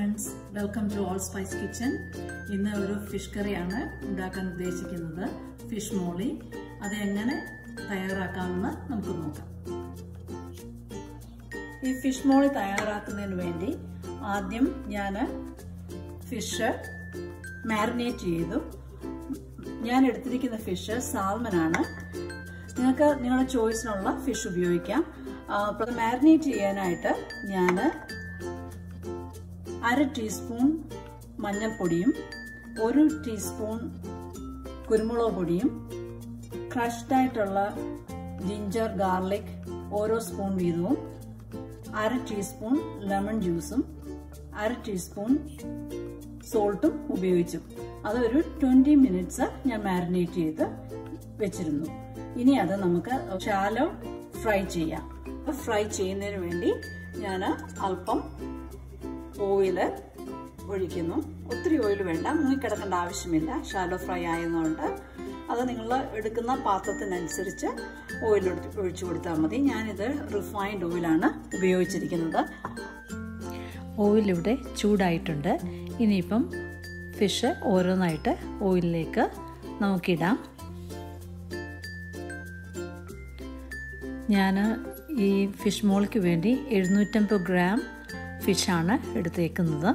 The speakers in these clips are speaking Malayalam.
friends welcome to all spice kitchen ഇന്ന് ഒരു ഫിഷ് കറിയാണ് ഉണ്ടാക്കാൻ ഉദ്ദേശിക്കുന്നത് ഫിഷ് മോളി അത് എങ്ങനെ തയ്യാറാക്കാമെന്ന് നമുക്ക് നോക്കാം ഈ ഫിഷ് മോളി തയ്യാറാക്കുന്നതിന് വേണ്ടി ആദ്യം ഞാൻ ഫിഷ് മാരിനേറ്റ് ചെയ്തു ഞാൻ എടുത്തിരിക്കുന്ന ഫിഷ് സാൽമനാണ് നിങ്ങൾക്ക് നിങ്ങളുടെ ചോയ്സിനുള്ള ഫിഷ് ഉപയോഗിക്കാം മാരിനേറ്റ് ചെയ്യാനായിട്ട് ഞാൻ അര ടീസ്പൂൺ മഞ്ഞൾപ്പൊടിയും ഒരു ടീസ്പൂൺ കുരുമുളക് പൊടിയും ക്രഷ്ഡ് ആയിട്ടുള്ള ജിഞ്ചർ ഗാർലിക് ഓരോ സ്പൂൺ വീതവും അര ടീസ്പൂൺ ലെമൺ ജ്യൂസും അര ടീസ്പൂൺ സോൾട്ടും ഉപയോഗിച്ചു അതൊരു ട്വന്റി മിനിറ്റ്സ് ഞാൻ മാരിനേറ്റ് ചെയ്ത് വെച്ചിരുന്നു ഇനി അത് നമുക്ക് ശാലോ ഫ്രൈ ചെയ്യാം ഫ്രൈ ചെയ്യുന്നതിന് വേണ്ടി ഞാൻ അല്പം ഓയില് ഒഴിക്കുന്നു ഒത്തിരി ഓയിൽ വേണ്ട മുങ്ങിക്കിടക്കേണ്ട ആവശ്യമില്ല ഷാലോ ഫ്രൈ ആയതുകൊണ്ട് അത് നിങ്ങൾ എടുക്കുന്ന പാത്രത്തിനനുസരിച്ച് ഓയിൽ ഒഴിച്ചു കൊടുത്താൽ മതി ഞാനിത് റിഫൈൻഡ് ഓയിലാണ് ഉപയോഗിച്ചിരിക്കുന്നത് ഓയിൽ ഇവിടെ ചൂടായിട്ടുണ്ട് ഇനിയിപ്പം ഫിഷ് ഓരോന്നായിട്ട് ഓയിലിലേക്ക് നമുക്കിടാം ഞാൻ ഈ ഫിഷ് മോൾക്ക് വേണ്ടി എഴുന്നൂറ്റമ്പത് ഗ്രാം ഫിഷാണ് എടുത്തേക്കുന്നത്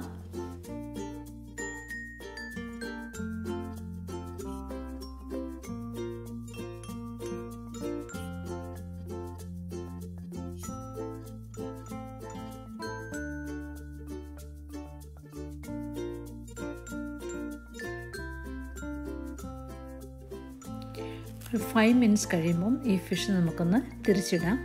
ഒരു ഫൈവ് മിനിറ്റ്സ് കഴിയുമ്പം ഈ ഫിഷ് നമുക്കൊന്ന് തിരിച്ചിടാം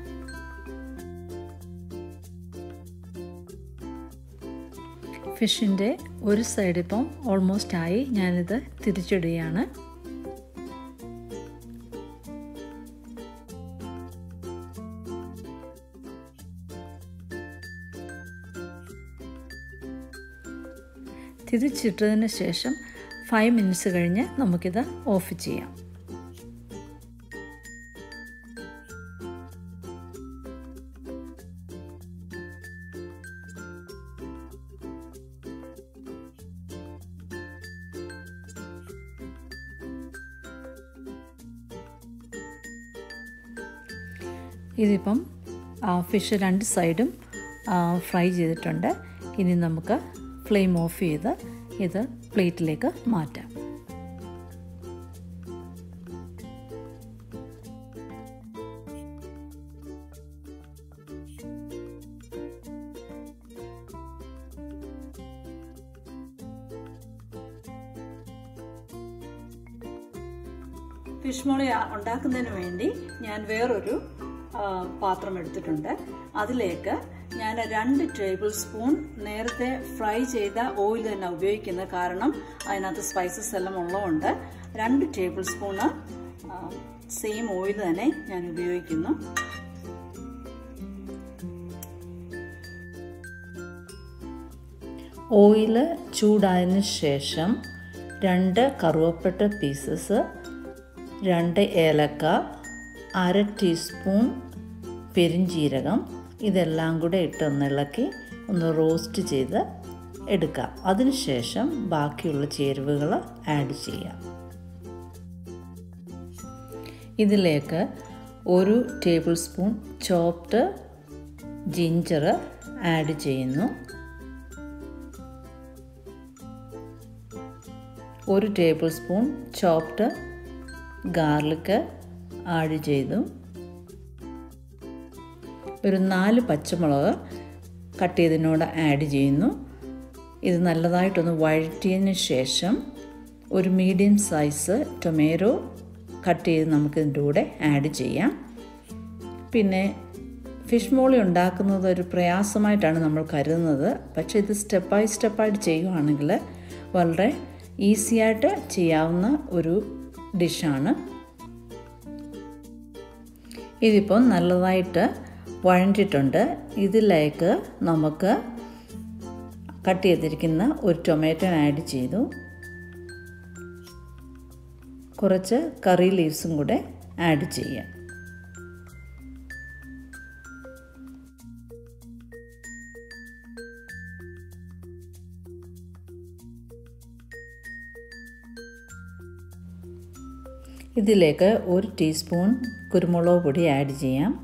ഫിഷിൻ്റെ ഒരു സൈഡ് ഇപ്പം ഓൾമോസ്റ്റ് ആയി ഞാനിത് തിരിച്ചിടുകയാണ് തിരിച്ചിട്ടതിന് ശേഷം ഫൈവ് മിനിറ്റ്സ് കഴിഞ്ഞ് നമുക്കിത് ഓഫ് ചെയ്യാം ഇതിപ്പം ഫിഷ് രണ്ട് സൈഡും ഫ്രൈ ചെയ്തിട്ടുണ്ട് ഇനി നമുക്ക് ഫ്ലെയിം ഓഫ് ചെയ്ത് ഇത് പ്ലേറ്റിലേക്ക് മാറ്റാം ഫിഷ് മോളി ഉണ്ടാക്കുന്നതിന് വേണ്ടി ഞാൻ വേറൊരു പാത്രം എടുത്തിട്ടുണ്ട് അതിലേക്ക് ഞാൻ രണ്ട് ടേബിൾ സ്പൂൺ നേരത്തെ ഫ്രൈ ചെയ്ത ഓയിൽ തന്നെ ഉപയോഗിക്കുന്നത് കാരണം അതിനകത്ത് സ്പൈസസ് എല്ലാം ഉള്ളതുകൊണ്ട് രണ്ട് ടേബിൾ സ്പൂണ് സെയിം ഓയിൽ തന്നെ ഞാൻ ഉപയോഗിക്കുന്നു ഓയിൽ ചൂടായതിനു ശേഷം രണ്ട് കറുവപ്പട്ട പീസസ് രണ്ട് ഏലക്ക അര ടീസ്പൂൺ പെരിഞ്ജീരകം ഇതെല്ലാം കൂടെ ഇട്ടൊന്ന് ഇളക്കി ഒന്ന് റോസ്റ്റ് ചെയ്ത് എടുക്കാം അതിനുശേഷം ബാക്കിയുള്ള ചേരുവകൾ ആഡ് ചെയ്യാം ഇതിലേക്ക് ഒരു tablespoon chopped ginger add ചെയ്യുന്നു ഒരു tablespoon chopped garlic add ചെയ്തു ഒരു നാല് പച്ചമുളക് കട്ട് ചെയ്തതിനോട് ആഡ് ചെയ്യുന്നു ഇത് നല്ലതായിട്ടൊന്ന് വഴറ്റിയതിന് ശേഷം ഒരു മീഡിയം സൈസ് ടൊമാറ്റോ കട്ട് ചെയ്ത് നമുക്ക് ഇതിൻ്റെ കൂടെ ആഡ് ചെയ്യാം പിന്നെ ഫിഷ് മോളി ഉണ്ടാക്കുന്നത് ഒരു പ്രയാസമായിട്ടാണ് നമ്മൾ കരുതുന്നത് പക്ഷേ ഇത് സ്റ്റെപ്പ് ബൈ സ്റ്റെപ്പായിട്ട് ചെയ്യുകയാണെങ്കിൽ വളരെ ഈസി ആയിട്ട് ചെയ്യാവുന്ന ഒരു ഡിഷാണ് ഇതിപ്പോൾ നല്ലതായിട്ട് വഴണ്ടിട്ടുണ്ട് ഇതിലേക്ക് നമുക്ക് കട്ട് ചെയ്തിരിക്കുന്ന ഒരു ടൊമാറ്റോ ആഡ് ചെയ്തു കുറച്ച് കറി ലീവ്സും കൂടെ ആഡ് ചെയ്യാം ഇതിലേക്ക് ഒരു ടീസ്പൂൺ കുരുമുളക് പൊടി ആഡ് ചെയ്യാം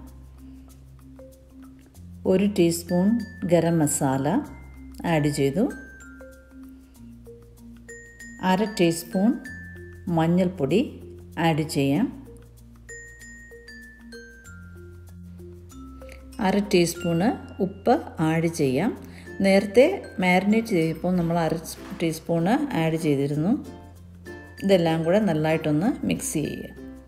ഒരു ടീസ്പൂൺ ഗരം മസാല ആഡ് ചെയ്തു അര ടീസ്പൂൺ മഞ്ഞൾപ്പൊടി ആഡ് ചെയ്യാം അര ടീസ്പൂണ് ഉപ്പ് ആഡ് ചെയ്യാം നേരത്തെ മാരിനേറ്റ് ചെയ്തപ്പോൾ നമ്മൾ അര ടീസ്പൂണ് ആഡ് ചെയ്തിരുന്നു ഇതെല്ലാം കൂടെ നല്ലതായിട്ടൊന്ന് മിക്സ് ചെയ്യുക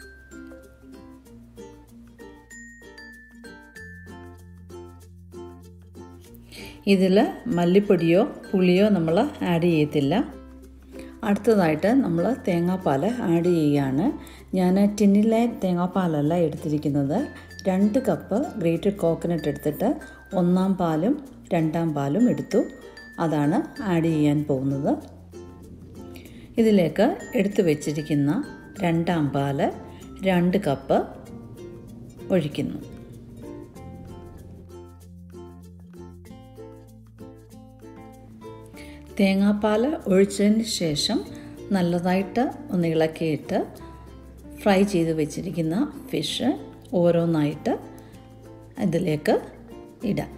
ഇതിൽ മല്ലിപ്പൊടിയോ പുളിയോ നമ്മൾ ആഡ് ചെയ്യത്തില്ല അടുത്തതായിട്ട് നമ്മൾ തേങ്ങാപ്പാൽ ആഡ് ചെയ്യുകയാണ് ഞാൻ ടിന്നിലെ തേങ്ങാപ്പാലല്ല എടുത്തിരിക്കുന്നത് രണ്ട് കപ്പ് ഗ്രേറ്റഡ് കോക്കനട്ട് എടുത്തിട്ട് ഒന്നാം പാലും രണ്ടാം പാലും എടുത്തു അതാണ് ആഡ് ചെയ്യാൻ പോകുന്നത് ഇതിലേക്ക് എടുത്തു വെച്ചിരിക്കുന്ന രണ്ടാം പാല് രണ്ട് കപ്പ് ഒഴിക്കുന്നു തേങ്ങാപ്പാൽ ഒഴിച്ചതിന് ശേഷം നല്ലതായിട്ട് ഒന്ന് ഇളക്കിയിട്ട് ഫ്രൈ ചെയ്ത് വെച്ചിരിക്കുന്ന ഫിഷ് ഓരോന്നായിട്ട് ഇതിലേക്ക് ഇടാം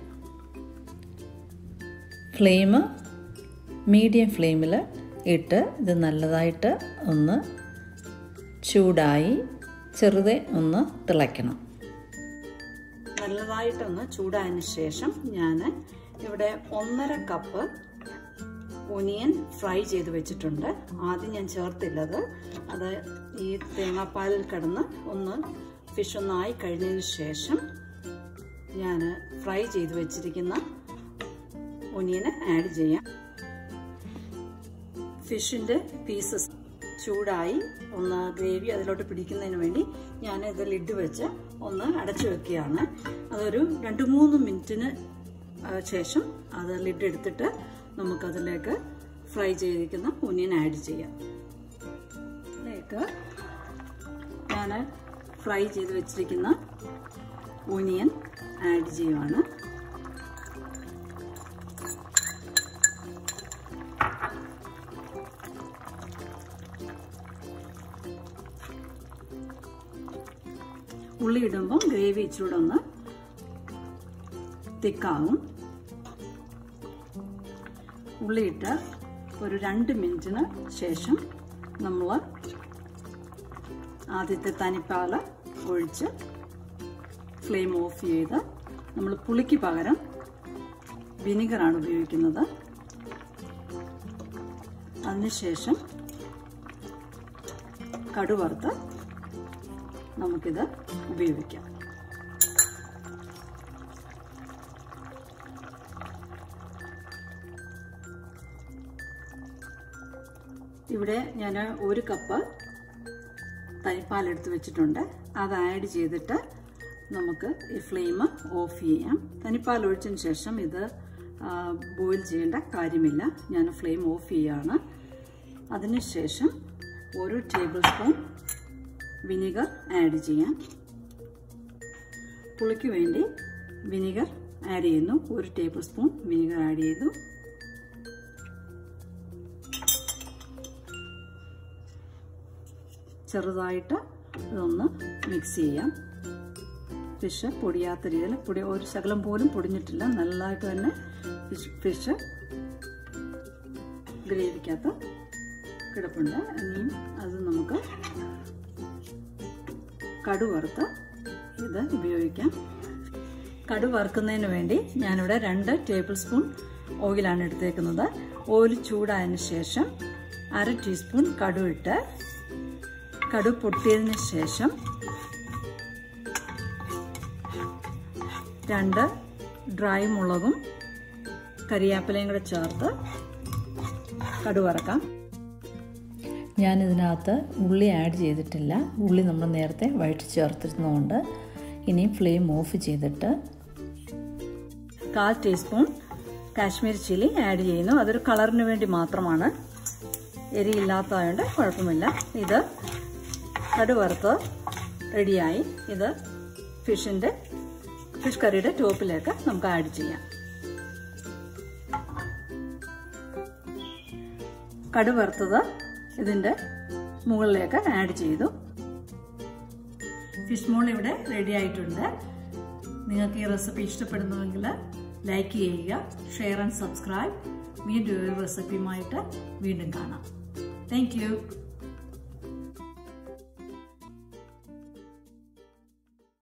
ഫ്ലെയിം മീഡിയം ഫ്ലെയിമിൽ ഇട്ട് ഇത് നല്ലതായിട്ട് ഒന്ന് ചൂടായി ചെറുതെ ഒന്ന് തിളയ്ക്കണം നല്ലതായിട്ടൊന്ന് ചൂടായതിന് ശേഷം ഞാൻ ഇവിടെ ഒന്നര കപ്പ് ഒനിയൻ ഫ്രൈ ചെയ്ത് വെച്ചിട്ടുണ്ട് ആദ്യം ഞാൻ ചേർത്തില്ലത് അത് ഈ തേങ്ങാപ്പാലിൽ കിടന്ന് ഒന്ന് ഫിഷ് ഒന്നായി കഴിഞ്ഞതിന് ശേഷം ഞാൻ ഫ്രൈ ചെയ്ത് വെച്ചിരിക്കുന്ന ഒനിയന് ആഡ് ചെയ്യാം ഫിഷിൻ്റെ പീസസ് ചൂടായി ഒന്ന് ഗ്രേവി അതിലോട്ട് പിടിക്കുന്നതിന് വേണ്ടി ഞാൻ ഇത് ലിഡ് വെച്ച് ഒന്ന് അടച്ചു വെക്കുകയാണ് അതൊരു രണ്ട് മൂന്ന് മിനിറ്റിന് ശേഷം അത് ലിഡ് എടുത്തിട്ട് നമുക്കതിലേക്ക് ഫ്രൈ ചെയ്തിരിക്കുന്ന ഒനിയൻ ആഡ് ചെയ്യാം അതിലേക്ക് ഞാൻ ഫ്രൈ ചെയ്ത് വെച്ചിരിക്കുന്ന ഒനിയൻ ആഡ് ചെയ്യുവാണ് ഉള്ളി ഇടുമ്പം ഗ്രേവി ഇച്ചിരൂടെ ഒന്ന് തിക്കാവും ഉള്ളിയിട്ട് ഒരു രണ്ട് മിനിറ്റിന് ശേഷം നമ്മൾ ആദ്യത്തെ തനിപ്പാല ഒഴിച്ച് ഫ്ലെയിം ഓഫ് ചെയ്ത് നമ്മൾ പുളിക്ക് പകരം വിനിഗറാണ് ഉപയോഗിക്കുന്നത് അതിനുശേഷം കടുവറുത്ത് നമുക്കിത് ഉപയോഗിക്കാം ഇവിടെ ഞാൻ ഒരു കപ്പ് തൈപ്പാൽ എടുത്ത് വെച്ചിട്ടുണ്ട് അത് ആഡ് ചെയ്തിട്ട് നമുക്ക് ഈ ഫ്ലെയിം ഓഫ് ചെയ്യാം തനിപ്പാൽ ഒഴിച്ചതിന് ശേഷം ഇത് ബോയിൽ ചെയ്യേണ്ട കാര്യമില്ല ഞാൻ ഫ്ലെയിം ഓഫ് ചെയ്യുകയാണ് അതിനുശേഷം ഒരു ടേബിൾ സ്പൂൺ വിനിഗർ ആഡ് ചെയ്യാം പുളിക്ക് വേണ്ടി വിനിഗർ ആഡ് ചെയ്യുന്നു ഒരു ടേബിൾ സ്പൂൺ വിനിഗർ ആഡ് ചെയ്തു ചെറുതായിട്ട് ഇതൊന്ന് മിക്സ് ചെയ്യാം ഫിഷ് പൊടിയാത്ത രീതിയിൽ പൊടി ഒരു ശകലം പോലും പൊടിഞ്ഞിട്ടില്ല നല്ലതായിട്ട് തന്നെ ഫിഷ് ഫിഷ് ഗ്രേവിക്കകത്ത് കിടപ്പുണ്ട് ഇനിയും അത് നമുക്ക് കടു വറുത്ത് ഇത് ഉപയോഗിക്കാം കടു വറുക്കുന്നതിന് വേണ്ടി ഞാനിവിടെ രണ്ട് ടേബിൾ സ്പൂൺ ഓയിലാണ് എടുത്തേക്കുന്നത് ഓയിൽ ചൂടായതിന് ശേഷം അര ടീസ്പൂൺ കടു ഇട്ട് കടു പൊട്ടിയതിന് ശേഷം രണ്ട് ഡ്രൈ മുളകും കരിയാപ്പിലയും കൂടെ ചേർത്ത് കടു വറക്കാം ഞാനിതിനകത്ത് ഉള്ളി ആഡ് ചെയ്തിട്ടില്ല ഉള്ളി നമ്മൾ നേരത്തെ വഴറ്റി ചേർത്തിരുന്നതുകൊണ്ട് ഇനി ഫ്ലെയിം ഓഫ് ചെയ്തിട്ട് കാൽ ടീസ്പൂൺ കാശ്മീർ ചില്ലി ആഡ് ചെയ്യുന്നു അതൊരു കളറിന് വേണ്ടി മാത്രമാണ് എരിയില്ലാത്തതുകൊണ്ട് കുഴപ്പമില്ല ഇത് കടുവറുത്ത് റെഡിയായി ഇത് ഫിഷിൻ്റെ ഫിഷ് കറിയുടെ ടോപ്പിലേക്ക് നമുക്ക് ആഡ് ചെയ്യാം കടുവറുത്തത് ഇതിൻ്റെ മുകളിലേക്ക് ആഡ് ചെയ്തു ഫിഷ് മോൾ ഇവിടെ റെഡി ആയിട്ടുണ്ട് നിങ്ങൾക്ക് ഈ റെസിപ്പി ഇഷ്ടപ്പെടുന്നുവെങ്കിൽ ലൈക്ക് ചെയ്യുക ഷെയർ ആൻഡ് സബ്സ്ക്രൈബ് വീണ്ടും ഒരു റെസിപ്പിയുമായിട്ട് വീണ്ടും കാണാം താങ്ക്